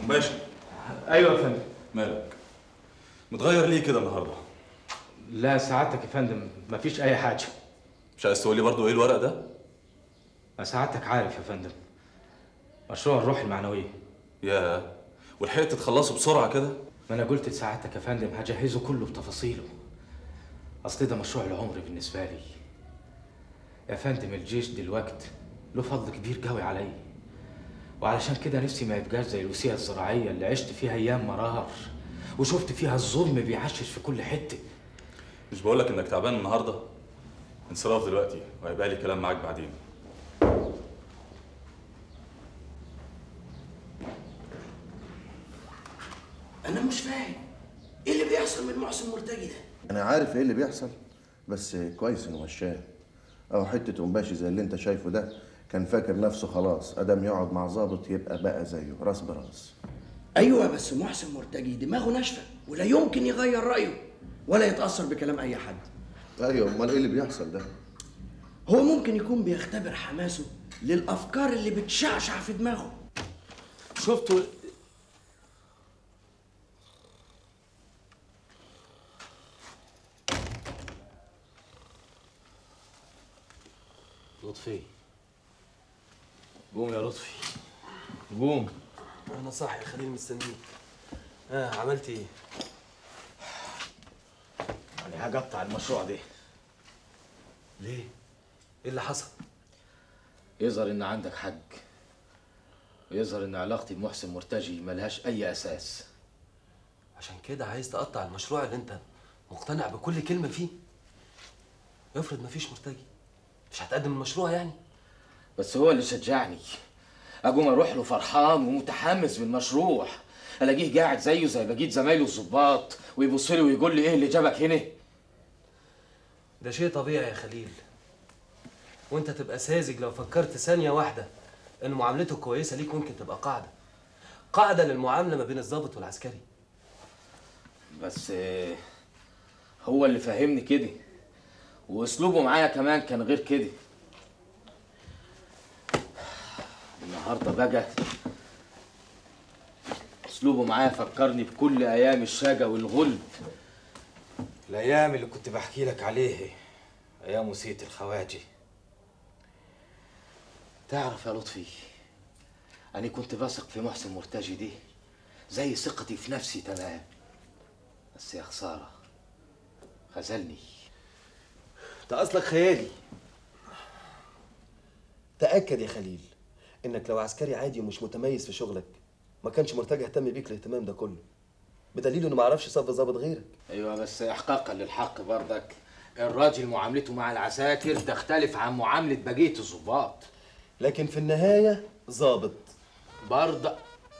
ماشي ايوه يا فندم مالك متغير ليه كده النهارده لا سعادتك يا فندم مفيش اي حاجه مش عايز تقول لي برضه ايه الورق ده ما سعادتك عارف يا فندم مشروع الروح المعنويه يا ولحقت تخلصه بسرعه كده ما انا قلت لسعادتك يا فندم هجهزه كله بتفاصيله اصل ده مشروع العمر بالنسبه لي يا فندم الجيش دلوقت له فضل كبير قوي عليا وعلشان كده نفسي ما يبقاش زي الوسيله الزراعيه اللي عشت فيها ايام مرار وشفت فيها الظلم بيعشش في كل حته مش بقول لك انك تعبان النهارده انصراف دلوقتي وهيبقى لي كلام معاك بعدين انا مش فاهم ايه اللي بيحصل من محسن مرتجي ده انا عارف ايه اللي بيحصل بس كويس انه مشاه او حته قماشي زي اللي انت شايفه ده كان فاكر نفسه خلاص ادم يقعد مع ظابط يبقى بقى زيه راس براس ايوه بس محسن مرتجي دماغه ناشفه ولا يمكن يغير رايه ولا يتاثر بكلام اي حد ايوه امال ايه اللي بيحصل ده هو ممكن يكون بيختبر حماسه للافكار اللي بتشعشع في دماغه شفتوا لطفي قوم يا لطفي قوم انا صاحي يا خليل مستنيك اه عملت ايه انا هقطع المشروع ده ليه ايه اللي حصل يظهر ان عندك حق ويظهر ان علاقتي بمحسن مرتجي ملهاش اي اساس عشان كده عايز تقطع المشروع اللي انت مقتنع بكل كلمه فيه افرض مفيش مرتجي مش هتقدم المشروع يعني بس هو اللي شجعني اقوم اروح له فرحان ومتحمس بالمشروع الاقيه قاعد زيه زي بقيه زمايله الظباط ويبص لي ويقول لي ايه اللي جابك هنا ده شيء طبيعي يا خليل وانت تبقى ساذج لو فكرت ثانيه واحده ان معاملته كويسه ليك ممكن تبقى قاعده قاعده للمعامله ما بين الضابط والعسكري بس آه، هو اللي فهمني كده واسلوبه معايا كمان كان غير كده النهارده بقى اسلوبه معايا فكرني بكل ايام الشاجة والغلب الايام اللي كنت بحكي لك عليه ايام وسية الخواجي تعرف يا لطفي انا كنت بثق في محسن مرتجي دي زي ثقتي في نفسي تمام بس يا خسارة خذلني انت اصلك خيالي تاكد يا خليل انك لو عسكري عادي ومش متميز في شغلك ما كانش مرتجع يهتم بيك الاهتمام ده كله بدليل انه ما عرفش يصف ظابط غيرك ايوه بس احقاقا للحق برضك الراجل معاملته مع العساكر تختلف عن معاملة بقية الضباط لكن في النهايه ظابط برضه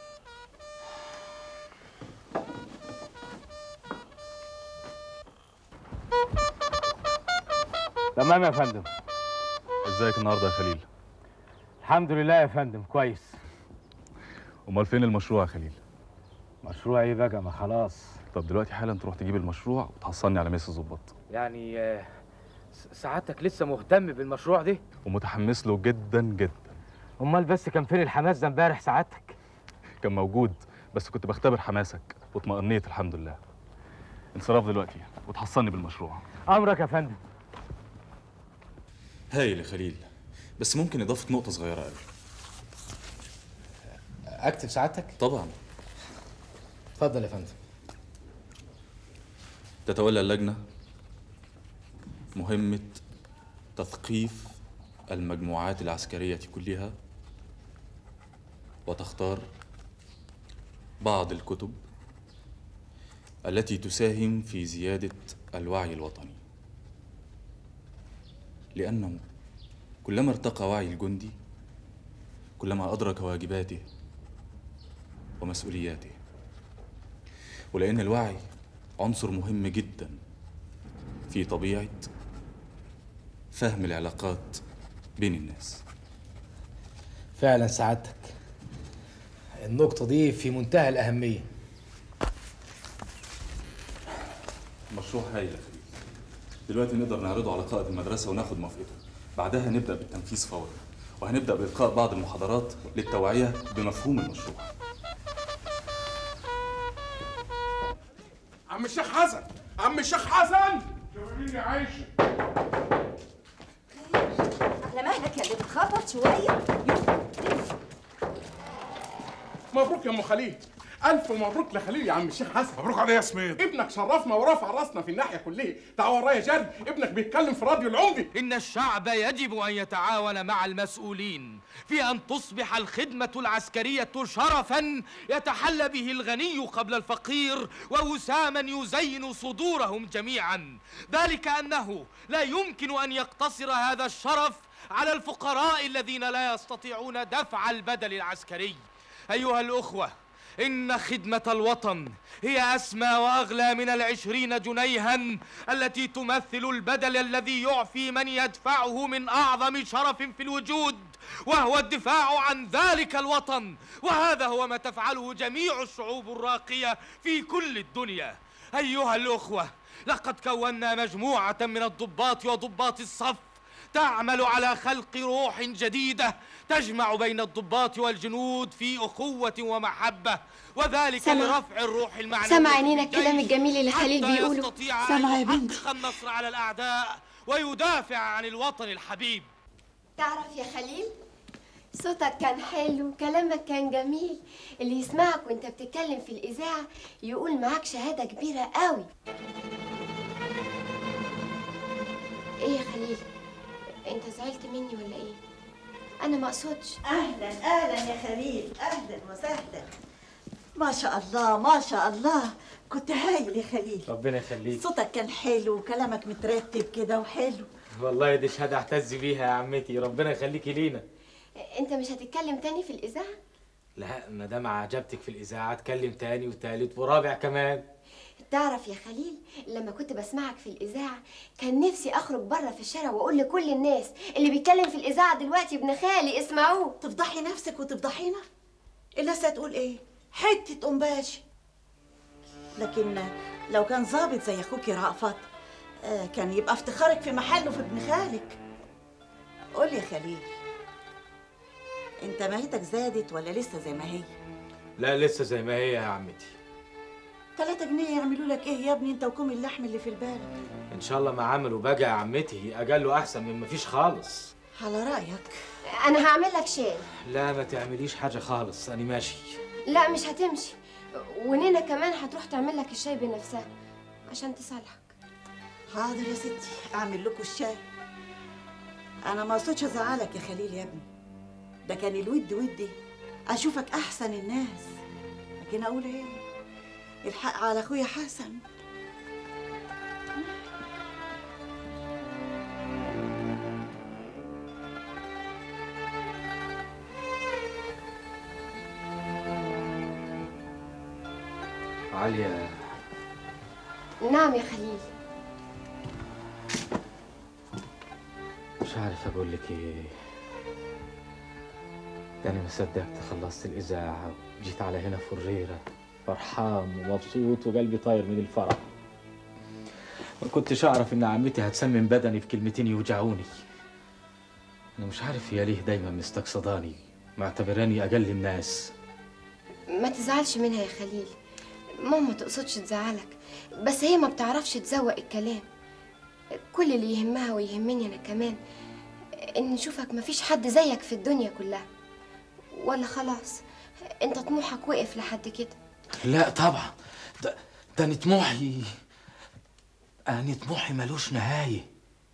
تمام يا فندم ازيك النهارده يا خليل الحمد لله يا فندم كويس امال فين المشروع يا خليل مشروع ايه بقى ما خلاص طب دلوقتي حالا تروح تجيب المشروع وتحصلني على ميس الظباط يعني آه، س- سعادتك لسه مهتم بالمشروع ده ومتحمس له جدا جدا امال بس كان فين الحماس ده امبارح سعادتك كان موجود بس كنت بختبر حماسك واطمأنيت الحمد لله انصراف دلوقتي وتحصلني بالمشروع امرك يا فندم هايل يا خليل بس ممكن اضافه نقطه صغيره قوي اكتب سعادتك طبعا اتفضل يا فندم تتولى اللجنه مهمه تثقيف المجموعات العسكريه كلها وتختار بعض الكتب التي تساهم في زياده الوعي الوطني لانه كلما ارتقى وعي الجندي كلما ادرك واجباته ومسؤولياته ولان الوعي عنصر مهم جدا في طبيعه فهم العلاقات بين الناس فعلا سعادتك النقطة دي في منتهى الأهمية مشروع هايل يا خليل دلوقتي نقدر نعرضه على قائد المدرسة وناخد موافقته بعدها نبدأ بالتنفيذ فورا وهنبدأ بإلقاء بعض المحاضرات للتوعية بمفهوم المشروع عم الشيخ حسن عم الشيخ حسن شوفيني عايشه على مهلك يا اللي بتخبط شويه مبروك يا ام خليل الف مبروك لخليل يا عم الشيخ حسن مبروك عليا يا سمير ابنك شرفنا ورفع راسنا في الناحيه كلها تعال ورايا جري ابنك بيتكلم في راديو العمدي إن الشعب يجب أن يتعاون مع المسؤولين في أن تصبح الخدمة العسكرية شرفا يتحلى به الغني قبل الفقير ووساما يزين صدورهم جميعا ذلك أنه لا يمكن أن يقتصر هذا الشرف على الفقراء الذين لا يستطيعون دفع البدل العسكري أيها الأخوة إن خدمة الوطن هي أسمى وأغلى من العشرين جنيها التي تمثل البدل الذي يعفي من يدفعه من أعظم شرف في الوجود وهو الدفاع عن ذلك الوطن وهذا هو ما تفعله جميع الشعوب الراقية في كل الدنيا أيها الأخوة لقد كونا مجموعة من الضباط وضباط الصف تعمل على خلق روح جديدة تجمع بين الضباط والجنود في أخوة ومحبة وذلك سمع. لرفع الروح المعنوية سمع في عينينا الجيش الكلام الجميل اللي خليل حتى بيقوله. يستطيع سمع أن يا بنتي. يحقق النصر على الأعداء ويدافع عن الوطن الحبيب تعرف يا خليل صوتك كان حلو كلامك كان جميل اللي يسمعك وانت بتتكلم في الإذاعة يقول معاك شهادة كبيرة قوي ايه يا خليل انت زعلت مني ولا ايه انا ما اقصدش اهلا اهلا يا خليل اهلا وسهلا ما شاء الله ما شاء الله كنت هايل يا خليل ربنا يخليك صوتك كان حلو وكلامك مترتب كده وحلو والله دي شهاده اعتز بيها يا عمتي ربنا يخليكي لينا انت مش هتتكلم تاني في الإذاعة لا ما دام عجبتك في الاذاعه اتكلم تاني وتالت ورابع كمان تعرف يا خليل لما كنت بسمعك في الإذاعة كان نفسي أخرج بره في الشارع وأقول لكل الناس اللي بيتكلم في الإذاعة دلوقتي ابن خالي اسمعوه تفضحي نفسك وتفضحينا الناس هتقول ايه حته قنباش لكن لو كان ظابط زي اخوك رأفت آه، كان يبقى افتخارك في محله في ابن خالك قول يا خليل انت ماهيتك زادت ولا لسه زي ما هي لا لسه زي ما هي يا عمتي 3 جنيه يعملوا لك ايه يا ابني انت وكوم اللحم اللي في البلد ان شاء الله ما عملوا بقى يا عمتي اجله احسن من ما فيش خالص على رايك أنا هعمل لك شاي لا ما تعمليش حاجه خالص انا ماشي لا مش هتمشي ونينا كمان هتروح تعمل لك الشاي بنفسها عشان تصالحك حاضر يا ستي اعمل لكم الشاي انا ما اقصدش ازعلك يا خليل يا ابني ده كان الود ودي اشوفك احسن الناس لكن اقول ايه الحق على اخويا حسن عليا نعم يا خليل مش عارف اقول لك ايه ده انا ما صدقت خلصت الاذاعه وجيت على هنا فريره فرحان ومبسوط وقلبي طاير من الفرح ما كنتش اعرف ان عمتي هتسمم بدني في كلمتين يوجعوني انا مش عارف هي ليه دايما مستقصداني معتبراني اقل الناس ما تزعلش منها يا خليل ماما تقصدش تزعلك بس هي ما بتعرفش تزوق الكلام كل اللي يهمها ويهمني انا كمان ان نشوفك مفيش حد زيك في الدنيا كلها ولا خلاص انت طموحك وقف لحد كده لا طبعا ده ده أنا طموحي أنا طموحي ملوش نهاية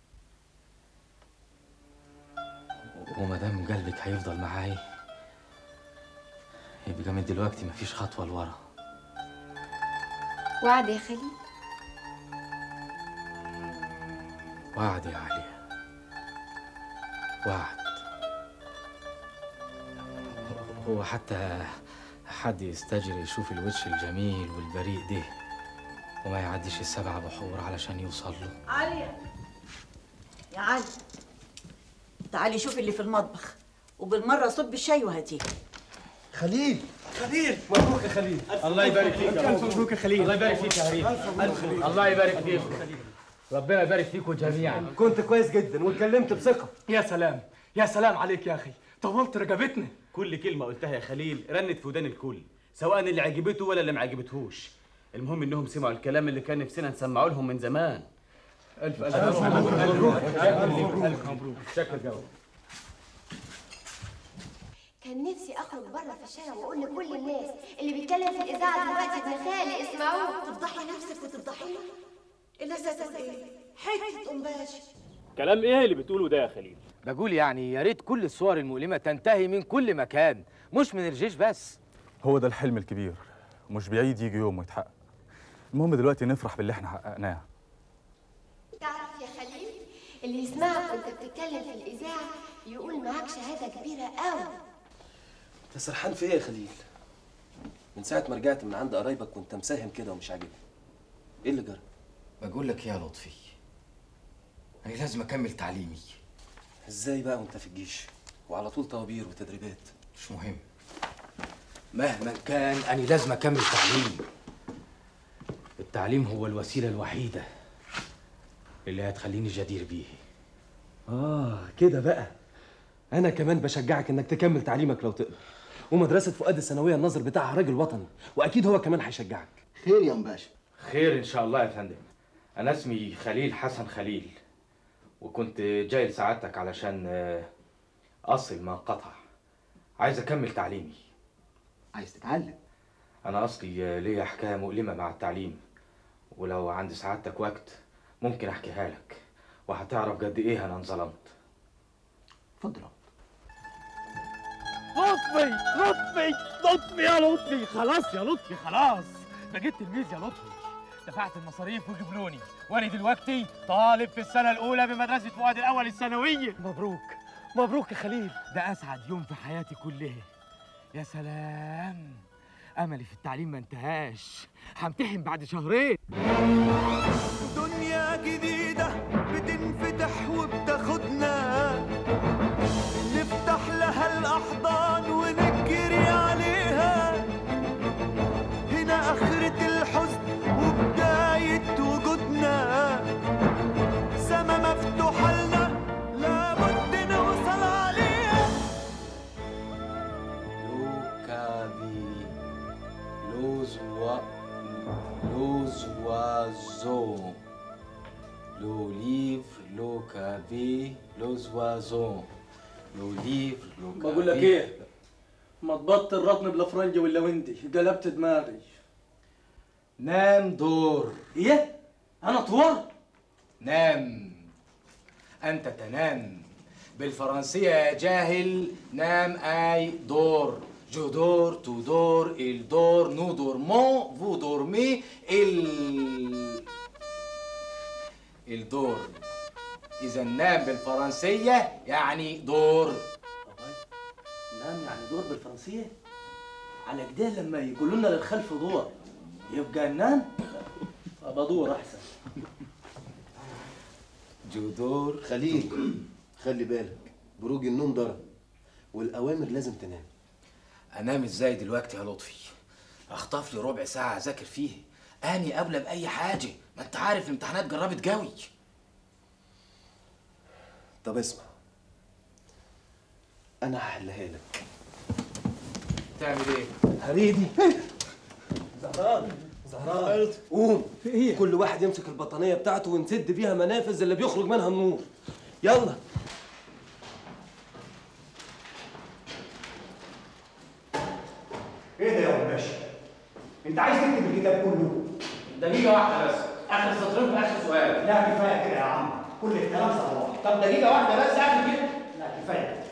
وما دام قلبك هيفضل معايا يبقى من دلوقتي مفيش خطوة لورا وعد يا خليل وعد يا عليا وعد هو حتى حد يستجري يشوف الوش الجميل والبريء ده وما يعديش السبع بحور علشان يوصل له عليا يا علي تعالي شوفي اللي في المطبخ وبالمره صب الشاي وهاتيه خليل خليل مبروك يا خليل الله يبارك فيك يا ألف مبروك يا خليل الله يبارك فيك يا هريم الله يبارك فيك ربنا يبارك فيكم جميعا كنت كويس جدا واتكلمت بثقه يا سلام يا سلام عليك يا اخي طولت رقبتنا كل كلمة قلتها يا خليل رنت في ودان الكل سواء اللي عجبته ولا اللي ما عجبتهوش المهم انهم سمعوا الكلام اللي كان نفسنا نسمعه لهم من زمان الف الف ألف مبروك. مبروك ألف الف مبروك شكرا جوي كان نفسي اخرج بره في الشارع واقول لكل الناس اللي بيتكلم في الاذاعه دلوقتي ابن خالي اسمعوه تفضحي نفسك وتفضحينا الناس هتقول ايه حته قماشي كلام ايه اللي بتقوله ده يا خليل بقول يعني يا ريت كل الصور المؤلمة تنتهي من كل مكان مش من الجيش بس هو ده الحلم الكبير ومش بعيد يجي يوم ويتحقق المهم دلوقتي نفرح باللي احنا حققناه تعرف يا خليل اللي يسمعك وانت بتتكلم في الاذاعه يقول معاك شهاده كبيره قوي انت سرحان في ايه يا خليل من ساعه ما رجعت من عند قرايبك وانت مساهم كده ومش عاجبني ايه اللي جرى بقول لك يا لطفي انا لازم اكمل تعليمي ازاي بقى وانت في الجيش وعلى طول طوابير وتدريبات مش مهم مهما كان انا لازم اكمل تعليمي التعليم هو الوسيله الوحيده اللي هتخليني جدير بيه اه كده بقى انا كمان بشجعك انك تكمل تعليمك لو تقدر ومدرسه فؤاد الثانويه الناظر بتاعها راجل وطني واكيد هو كمان هيشجعك خير يا مباشر خير ان شاء الله يا فندم انا اسمي خليل حسن خليل وكنت جاي لسعادتك علشان آه، اصل ما انقطع عايز اكمل تعليمي عايز تتعلم انا اصلي آه، ليا حكايه مؤلمه مع التعليم ولو عند سعادتك وقت ممكن احكيها لك وهتعرف قد ايه انا انظلمت اتفضل لطفي لطفي لطفي يا لطفي خلاص يا لطفي خلاص بقيت تلميذ يا لطفي دفعت المصاريف وجبلوني وانا دلوقتي طالب في السنه الاولى بمدرسه فؤاد الاول الثانويه مبروك مبروك يا خليل ده اسعد يوم في حياتي كلها يا سلام املي في التعليم ما انتهاش همتحن بعد شهرين دنيا جديدة بتنفتح وبتاخدنا نفتح لها الأحضان ونجري عليها هنا آخرة الحزن وبداية وجودنا سما مفتوحة لنا لابد نوصل عليها لوكافي لوزوا لوزوازو لو ليفر لو كافي لوزوازو لو ليفر لو كافي بقول لك ايه ما تبطل رطن بالافرنجي ولا وندي قلبت دماغي نام دور ايه انا طور نام انت تنام بالفرنسية يا جاهل نام اي دور جو دور تو دور il دور نو dormons vous dormez il الدور اذا نام بالفرنسية يعني دور نام يعني دور بالفرنسية على كده لما يقولوا لنا للخلف دور يبقى ننام ابقى دور احسن جودور خليل خلي بالك بروج النوم ضرب والاوامر لازم تنام انام ازاي دلوقتي يا لطفي اخطف لي ربع ساعة اذاكر فيه اني قبل باي حاجة ما انت عارف الامتحانات جربت قوي طب اسمع انا هحلها لك تعمل ايه هريدي زهران زهران قوم في ايه كل واحد يمسك البطانيه بتاعته ونسد بيها منافذ اللي بيخرج منها النور يلا ايه ده يا باشا؟ انت عايز تكتب الكتاب كله؟ دقيقة واحدة بس اخر سطرين في اخر سؤال لا كفايه كده يا عم كل الكلام صباح طب دقيقة واحدة بس اخر كده لا كفايه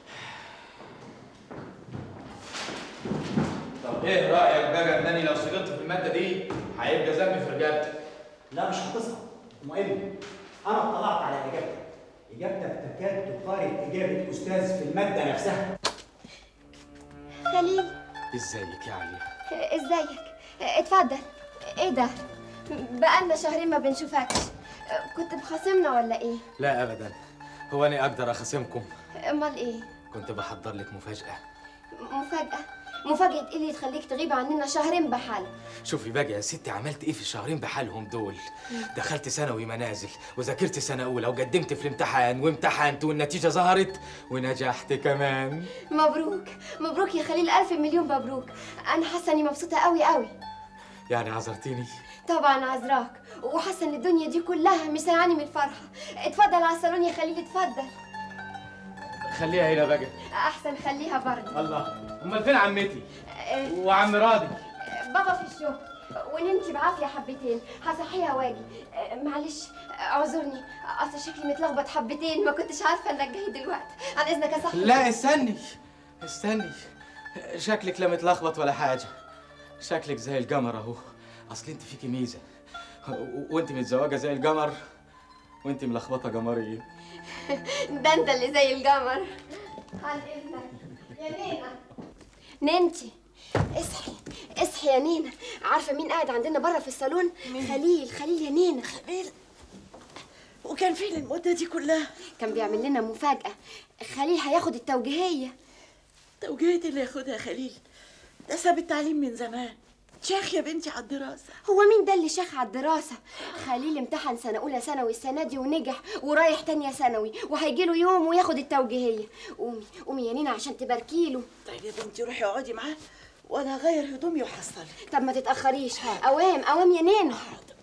طب ايه رأيك بقى انني لو سقطت في المادة دي هيبقى ذنبي في رقبتي لا مش هتسقط المهم انا اطلعت على اجابتك اجابتك تكاد تقارب اجابه استاذ في الماده نفسها خليل ازيك يا علي ازيك اتفضل ايه ده بقالنا شهرين ما بنشوفكش كنت مخاصمنا ولا ايه لا ابدا هو انا اقدر اخاصمكم امال ايه كنت بحضر لك مفاجأة مفاجأة مفاجأة ايه اللي تخليك تغيب عننا شهرين بحال شوفي بقى يا ستي عملت ايه في الشهرين بحالهم دول دخلت ثانوي منازل وذاكرت سنة أولى وقدمت في الامتحان وامتحنت والنتيجة ظهرت ونجحت كمان مبروك مبروك يا خليل ألف مليون مبروك أنا حاسة إني مبسوطة قوي قوي يعني عذرتيني طبعا عذراك وحاسه ان الدنيا دي كلها مسيعاني من الفرحه اتفضل على الصالون يا خليل اتفضل خليها هنا بقى احسن خليها برضه الله امال فين عمتي آه، وعم راضي بابا في الشغل ونمتي بعافيه حبتين هصحيها واجي آه، معلش آه، اعذرني اصل شكلي متلخبط حبتين ما كنتش عارفه انك جاي دلوقتي عن اذنك يا صاحبي لا استني استني شكلك لا متلخبط ولا حاجه شكلك زي القمر اهو اصل انت فيكي ميزه و- وانت متزوجه زي القمر وانت ملخبطه قمرين ده انت اللي زي القمر عن اذنك يا نينا نمتي اصحي اصحي يا نينا عارفه مين قاعد عندنا بره في الصالون خليل خليل يا نينا خليل وكان فين المده دي كلها كان بيعمل لنا مفاجاه خليل هياخد التوجيهيه توجيهة اللي ياخدها خليل ده ساب التعليم من زمان شيخ يا بنتي على الدراسة هو مين ده اللي شاخ على الدراسة؟ خليل امتحن سنة أولى ثانوي السنة دي ونجح ورايح تانية ثانوي وهيجي له يوم وياخد التوجيهية قومي قومي يا نينا عشان تباركيله طيب يا بنتي روحي اقعدي معاه وانا اغير هدومي وحصلك طب ما تتأخريش أوام أوام يا نينا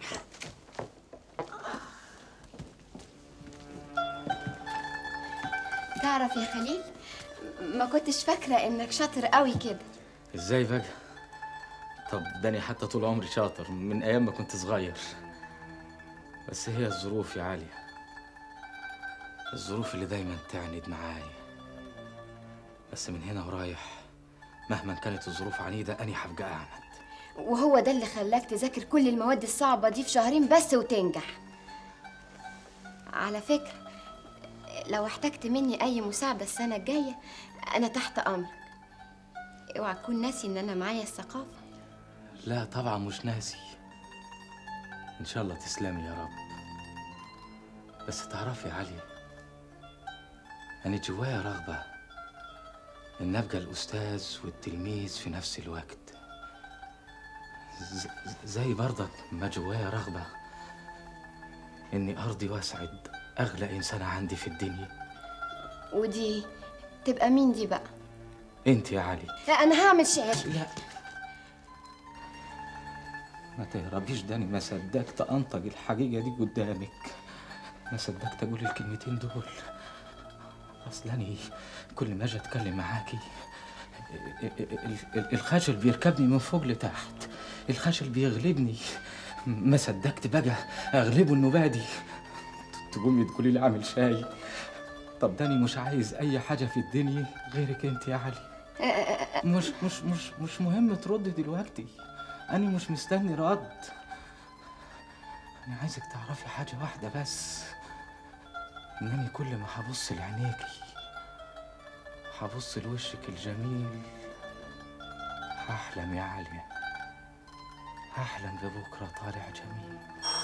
تعرف يا خليل ما كنتش فاكرة إنك شاطر قوي كده ازاي بقى طب داني حتى طول عمري شاطر من ايام ما كنت صغير بس هي الظروف يا عالية الظروف اللي دايما تعند معايا بس من هنا ورايح مهما كانت الظروف عنيدة أني هبقى أعند وهو ده اللي خلاك تذاكر كل المواد الصعبة دي في شهرين بس وتنجح على فكرة لو احتجت مني أي مساعدة السنة الجاية أنا تحت أمرك اوعى تكون ناسي إن أنا معايا الثقافة لا طبعا مش ناسي إن شاء الله تسلمي يا رب بس تعرفي يا عليا أنا جوايا رغبة إن أبقى الأستاذ والتلميذ في نفس الوقت ز- زي برضك ما جوايا رغبة إني أرضي وأسعد أغلى إنسان عندي في الدنيا ودي تبقى مين دي بقى؟ أنت يا علي لا أنا هعمل شعر لا ما تهربيش داني ما صدقت أنطق الحقيقة دي قدامك ما صدقت أقول الكلمتين دول أصلاني كل ما أجي أتكلم معاكي ال- ال- ال- الخجل بيركبني من فوق لتحت الخجل بيغلبني ما صدقت بقى أغلبه النبادي تقومي تقولي لي أعمل شاي طب داني مش عايز أي حاجة في الدنيا غيرك أنت يا علي مش مش مش مش مهم ترد دلوقتي أنا مش مستني رد أنا عايزك تعرفي حاجة واحدة بس إنني كل ما هبص لعينيكي هبص لوشك الجميل هحلم يا عليا هحلم ببكرة طالع جميل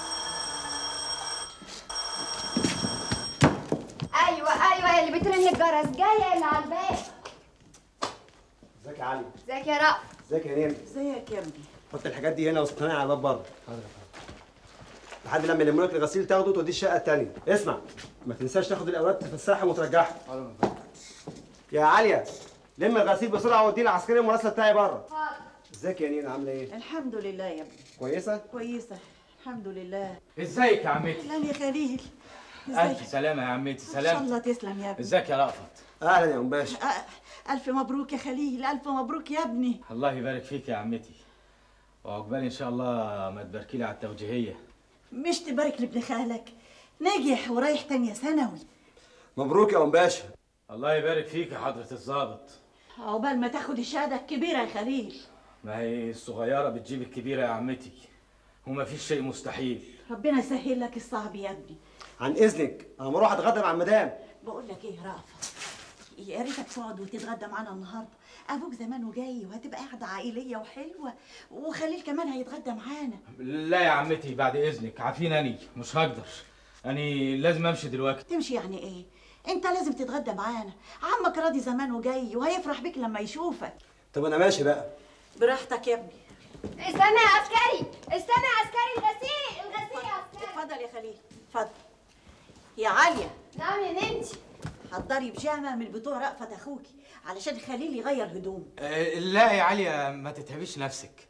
أيوة أيوة اللي بترن الجرس جاية اللي على الباب ازيك يا علي ازيك يا رأف ازيك يا نيم ازيك يا ابني حط الحاجات دي هنا واستنى على الباب بره لحد لما يلموا لك الغسيل تاخده وتوديه الشقه التانيه اسمع ما تنساش تاخد الاوراق تفسحها وترجعها يا عليا لم الغسيل بسرعه ووديه العسكريه المراسله بتاعي بره ازيك يا نينا عامله ايه الحمد لله يا ابني كويسه كويسة الحمد لله ازيك يا عمتي اهلا يا خليل ألف سلامة يا عمتي ان شاء سلام الله تسلم يا ابني ازيك يا رأفت اهلا يا ام باشا آه، الف مبروك يا خليل الف مبروك يا ابني الله يبارك فيك يا عمتي وعقبال إن شاء الله ما تباركي لي على التوجيهية مش تبارك لابن خالك نجح ورايح تانية ثانوي مبروك يا ام باشا الله يبارك فيك يا حضرة الضابط عقبال ما تاخد الشهادة الكبيرة يا خليل ما هي الصغيرة بتجيب الكبيرة يا عمتي وما فيش شيء مستحيل ربنا يسهل لك الصعب يا ابني عن اذنك انا اروح اتغدى مع المدام بقول لك ايه رافع يا ريتك تقعد وتتغدى معانا النهارده ابوك زمانه جاي وهتبقى قاعده عائليه وحلوه وخليل كمان هيتغدى معانا لا يا عمتي بعد إذنك عارفين أني مش هقدر أني لازم أمشي دلوقتي تمشي يعني ايه انت لازم تتغدى معانا عمك راضي زمانه جاي وهيفرح بيك لما يشوفك طب انا ماشي بقى براحتك يا ابني استنى يا عسكري استنى يا عسكري الغسيل الغسيل يا عسكري اتفضل يا خليل اتفضل يا عاليه نعم يا ننتي حضري بيجامه من بتوع رأفت اخوكي علشان خليل يغير هدومه أه لا يا عليا ما تتعبيش نفسك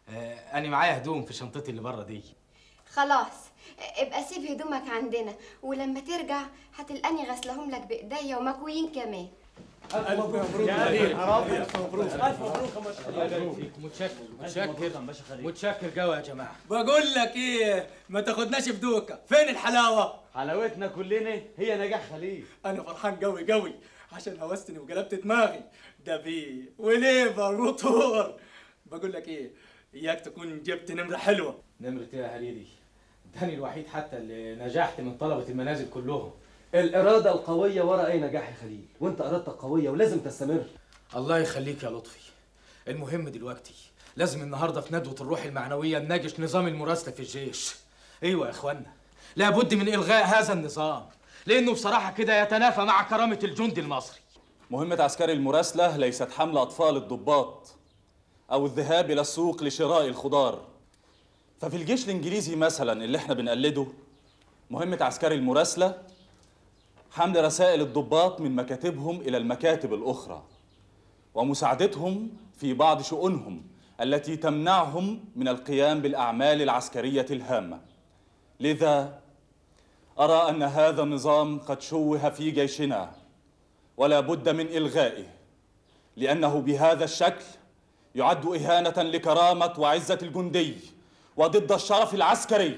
آه انا معايا هدوم في شنطتي اللي بره دي خلاص ابقى سيب هدومك عندنا ولما ترجع هتلقاني غسلهم لك بايديا ومكويين كمان الف مبروك يا أبي. الف مبروك الف مبروك الله يبارك فيك متشكر متشكر متشكر قوي يا جماعه بقول لك ايه ما تاخدناش بدوكه فين الحلاوه حلاوتنا كلنا هي نجاح خليل انا فرحان قوي قوي عشان هوستني وقلبت دماغي ده بيه وليفر وطور بقول لك ايه اياك تكون جبت نمره حلوه نمرة ايه يا هريدي؟ داني الوحيد حتى اللي نجحت من طلبة المنازل كلهم الإرادة القوية ورا أي نجاح يا خليل وأنت إرادتك قوية ولازم تستمر الله يخليك يا لطفي المهم دلوقتي لازم النهارده في ندوة الروح المعنوية نناقش نظام المراسلة في الجيش ايوه يا اخوانا لابد من الغاء هذا النظام لانه بصراحة كده يتنافى مع كرامة الجندي المصري مهمة عسكري المراسلة ليست حمل أطفال الضباط أو الذهاب إلى السوق لشراء الخضار ففي الجيش الإنجليزي مثلا اللي احنا بنقلده مهمة عسكري المراسلة حمل رسائل الضباط من مكاتبهم إلى المكاتب الأخرى ومساعدتهم في بعض شؤونهم التي تمنعهم من القيام بالأعمال العسكرية الهامة لذا أرى أن هذا النظام قد شوه في جيشنا ولا بد من إلغائه لأنه بهذا الشكل يعد إهانة لكرامة وعزة الجندي وضد الشرف العسكري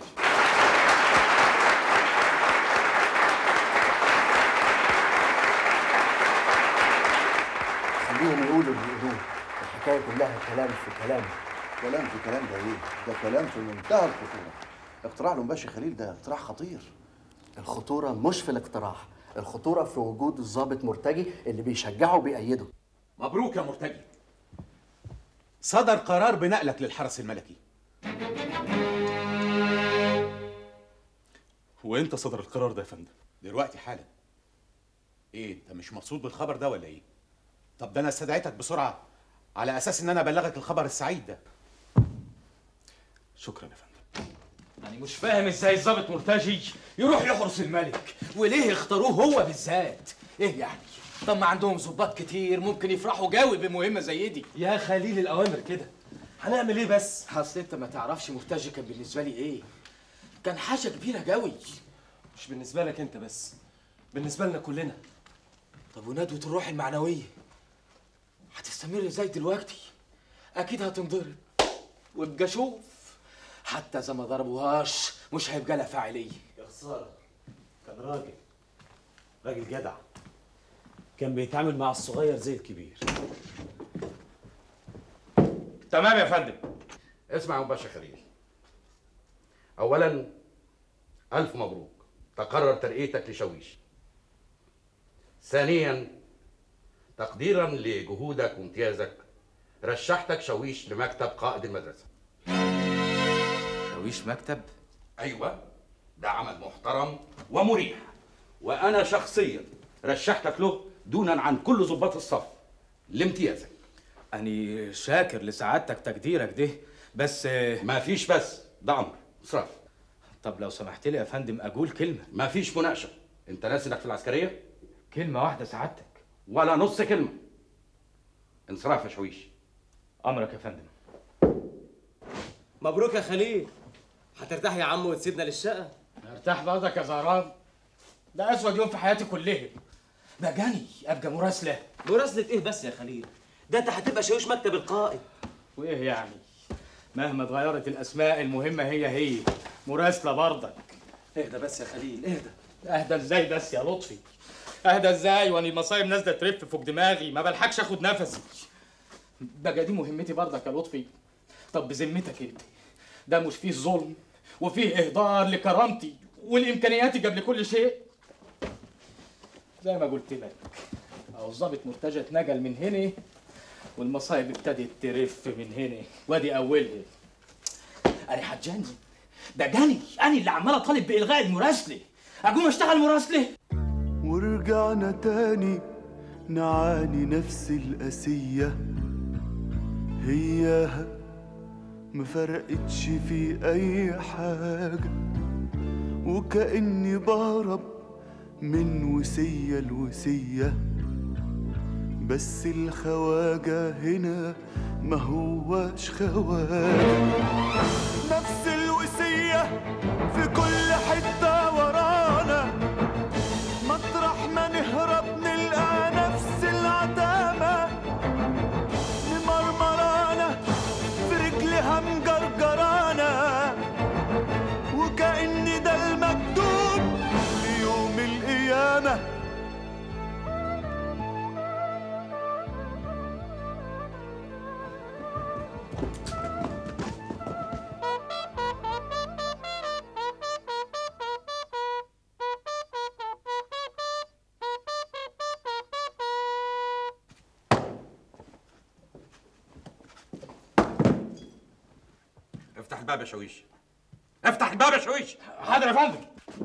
خليهم يقولوا اللي يقولوه الحكايه كلها كلام في كلام كلام في كلام ده ايه؟ ده كلام في منتهى الخطوره. اقتراع الأنباشي خليل ده اقتراع خطير. الخطوره مش في الاقتراح الخطوره في وجود الضابط مرتجي اللي بيشجعه وبيأيده مبروك يا مرتجي صدر قرار بنقلك للحرس الملكي وإمتى صدر القرار ده يا فندم؟ دلوقتي حالا ايه انت مش مبسوط بالخبر ده ولا ايه طب ده انا استدعيتك بسرعه على اساس ان انا ابلغك الخبر السعيد ده شكرا يا فندم يعني مش فاهم ازاي الضابط مرتجي يروح يحرس الملك وليه اختاروه هو بالذات ايه يعني طب ما عندهم ضباط كتير ممكن يفرحوا جوي بمهمه زي دي يا خليل الأوامر كده هنعمل إيه بس؟ اصل انت ما تعرفش مرتجي كان بالنسبه لي ايه كان حاجه كبيره قوي مش بالنسبة لك أنت بس بالنسبة لنا كلنا طب وندوه الروح المعنويه هتستمر ازاي دلوقتي اكيد هتنضرب وابقى شوف حتى اذا ما ضربوهاش مش هيبقى لها فاعليه يا خساره كان راجل راجل جدع كان بيتعامل مع الصغير زي الكبير تمام يا فندم اسمع يا باشا خليل اولا الف مبروك تقرر ترقيتك لشويش ثانيا تقديرا لجهودك وامتيازك رشحتك شويش لمكتب قائد المدرسه شويش مكتب ايوه ده عمل محترم ومريح وانا شخصيا رشحتك له دونا عن كل ضباط الصف لامتيازك اني شاكر لسعادتك تقديرك ده بس ما فيش بس ده امر اصرف طب لو سمحت لي يا فندم اقول كلمه ما فيش مناقشه انت ناسي انك في العسكريه كلمه واحده سعادتك ولا نص كلمه انصراف يا شويش امرك يا فندم مبروك يا خليل هترتاح يا عم وتسيبنا للشقة ارتاح برضك يا زهران ده اسود يوم في حياتي كلها بقاني ابقى مراسله مراسلة ايه بس يا خليل؟ ده انت هتبقى شاويش مكتب القائد وايه يعني مهما اتغيرت الاسماء المهمه هي هي مراسله برضك اهدى بس يا خليل اهدى اهدى ازاي بس يا لطفي اهدى ازاي وانا المصايب نازله ترف فوق دماغي ما بلحقش اخد نفسي بقى دي مهمتي برضك يا لطفي طب بذمتك انت ده مش فيه ظلم وفيه اهدار لكرامتي والامكانياتي قبل كل شيء زي ما قلت لك اهو الظابط مرتجى اتنقل من هنا والمصايب ابتدت ترف من هنا وادي اولها انا هتجنن ده جاني انا اللي عمال اطالب بالغاء المراسله اقوم اشتغل مراسله ورجعنا تاني نعاني نفس القاسية هياها مفرقتش في أي حاجة وكأني بهرب من وسية لوسية بس الخواجة هنا ما هواش خواجة نفس الوصية في كل حتة ورانا مطرح ما نهرب نلقى نفس العتامة ممرمرانا في رجلها مجرجرانا وكأن ده المكتوب ليوم القيامة افتح الباب يا شويش افتح الباب يا شويش حاضر يا فندم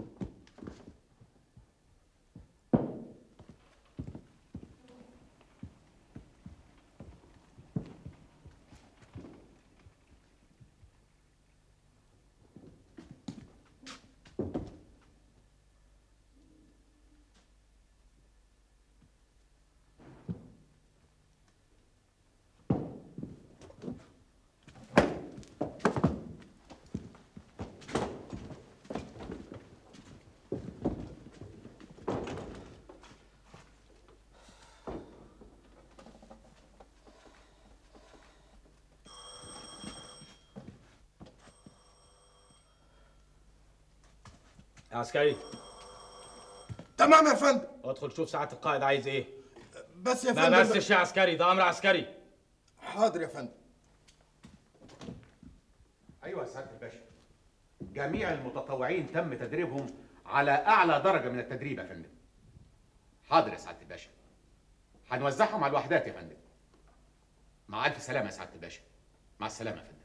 يا عسكري تمام يا فندم ادخل شوف ساعة القائد عايز ايه بس يا ما فندم بسش يا عسكري ده امر عسكري حاضر يا فندم ايوه يا سعاده الباشا جميع المتطوعين تم تدريبهم على اعلى درجه من التدريب يا فندم حاضر يا سعاده الباشا هنوزعهم على الوحدات يا فندم مع الف سلامه يا سعاده الباشا مع السلامه يا فندم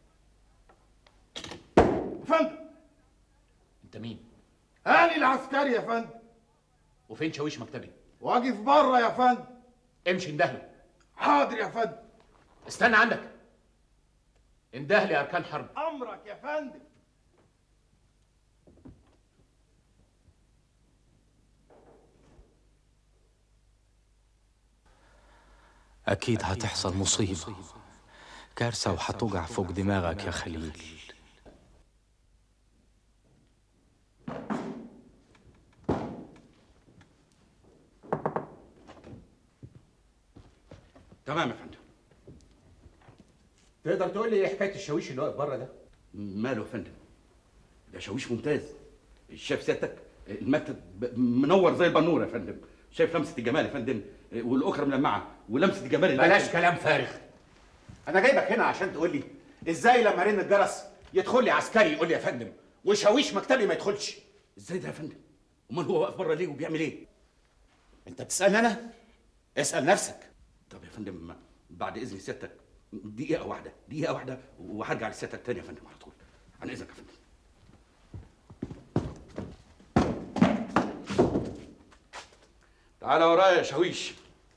فندم انت مين أنا العسكري يا فندم وفين شاويش مكتبي واقف بره يا فندم امشي اندهله حاضر يا فندم استنى عندك انده لي اركان حرب أمرك يا فندم أكيد هتحصل مصيبة كارثة وهتوجع فوق دماغك يا خليل تمام يا فندم تقدر تقول لي ايه حكايه الشاويش اللي واقف بره ده ماله يا فندم ده شاويش ممتاز شايف سيادتك المكتب ب- منور زي البنور يا فندم شايف لمسه الجمال يا فندم والاخرى ملمعه ولمسه الجمال اللي بلاش كلام فارغ انا جايبك هنا عشان تقول لي ازاي لما رن الجرس يدخل لي عسكري يقول لي يا فندم وشاويش مكتبي ما يدخلش ازاي ده يا فندم امال هو واقف بره ليه وبيعمل ايه انت بتسالني انا اسال نفسك طب يا فندم بعد اذن سيادتك دقيقه واحده دقيقه واحده وهرجع لسيادتك تاني يا فندم على طول عن اذنك يا فندم تعالى ورايا يا شاويش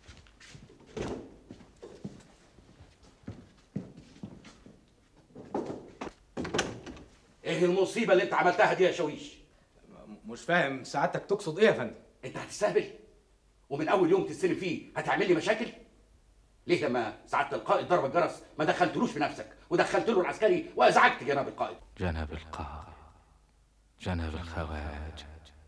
ايه المصيبه اللي انت عملتها دي يا شاويش مش فاهم سعادتك تقصد ايه يا فندم انت هتستهبل ومن اول يوم تستلم فيه هتعمل لي مشاكل ليه لما سعاده القائد ضرب الجرس ما دخلتلوش بنفسك ودخلت له العسكري وازعجت جناب القائد جناب القائد جناب الخواجة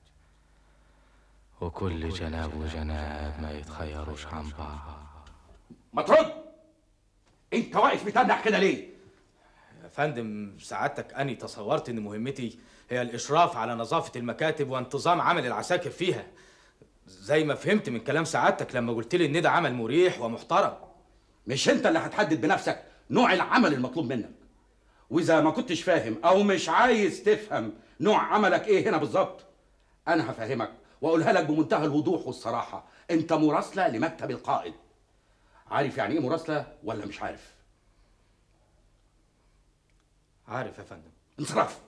وكل جناب وجناب ما يتخيروش عن بعض ما ترد انت واقف بتنح كده ليه يا فندم سعادتك أني تصورت إن مهمتي هي الإشراف على نظافة المكاتب وانتظام عمل العساكر فيها زي ما فهمت من كلام سعادتك لما قلت لي إن ده عمل مريح ومحترم مش انت اللي هتحدد بنفسك نوع العمل المطلوب منك واذا ما كنتش فاهم او مش عايز تفهم نوع عملك ايه هنا بالظبط انا هفهمك واقولها لك بمنتهى الوضوح والصراحه انت مراسله لمكتب القائد عارف يعني ايه مراسله ولا مش عارف عارف يا فندم انصراف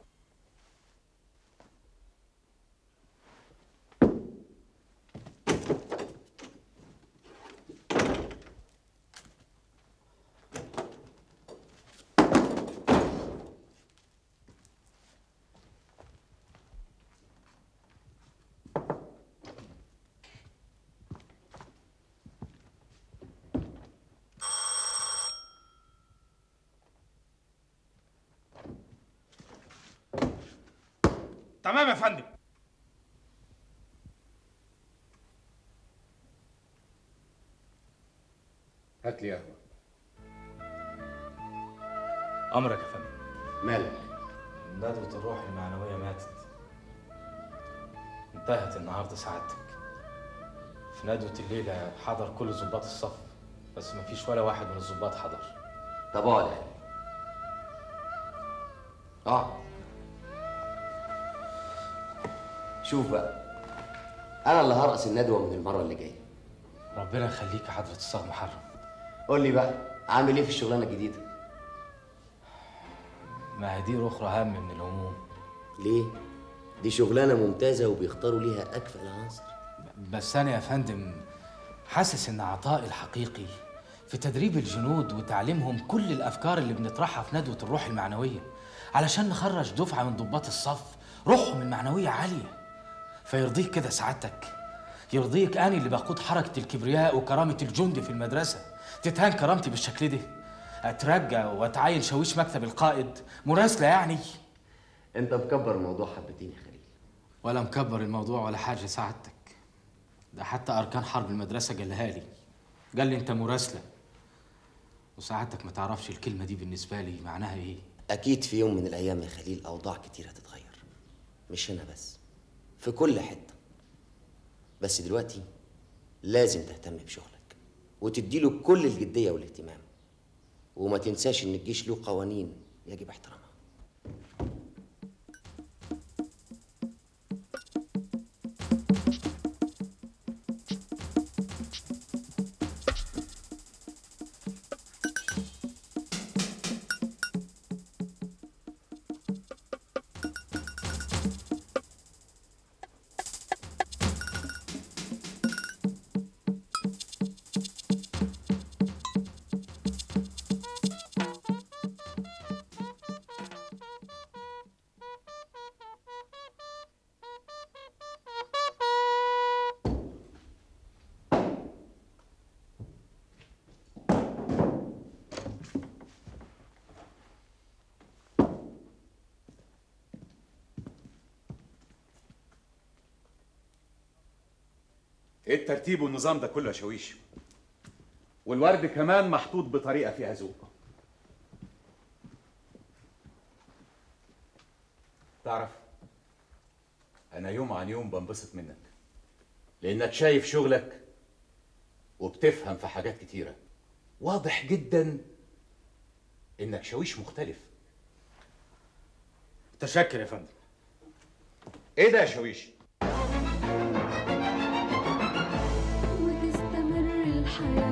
تمام يا فندم هات لي قهوه امرك يا فندم مالك ندوة الروح المعنوية ماتت انتهت النهاردة سعادتك في ندوة الليلة حضر كل ضباط الصف بس مفيش ولا واحد من الضباط حضر طب اقعد يعني اه شوف بقى انا اللي هرقص الندوه من المره اللي جايه ربنا يخليك يا حضرة الصاغ محرم قول لي بقى عامل ايه في الشغلانه الجديده مهادير أخرى أهم من الهموم ليه دي شغلانه ممتازه وبيختاروا ليها اكفأ العناصر بس أنا يا فندم حاسس إن عطائي الحقيقي في تدريب الجنود وتعليمهم كل الأفكار اللي بنطرحها في ندوة الروح المعنوية علشان نخرج دفعة من ضباط الصف روحهم المعنوية عالية فيرضيك كده سعادتك يرضيك أنا اللي بقود حركة الكبرياء وكرامة الجند في المدرسة تتهان كرامتي بالشكل ده أترجى وأتعين شاويش مكتب القائد مراسلة يعني انت مكبر الموضوع حبتين يا خليل ولا مكبر الموضوع ولا حاجة سعادتك ده حتى أركان حرب المدرسة قالها لي قال لي أنت مراسلة وسعادتك ما تعرفش الكلمة دي بالنسبة لي معناها إيه اكيد في يوم من الايام يا خليل اوضاع كتير هتتغير مش هنا بس في كل حته بس دلوقتي لازم تهتم بشغلك وتديله كل الجديه والاهتمام وما تنساش ان الجيش له قوانين يجب احترامها ايه الترتيب والنظام ده كله يا شاويش والورد كمان محطوط بطريقه فيها ذوق تعرف انا يوم عن يوم بنبسط منك لانك شايف شغلك وبتفهم في حاجات كتيره واضح جدا انك شاويش مختلف متشكر يا فندم ايه ده يا شاويش وتستمر الحياة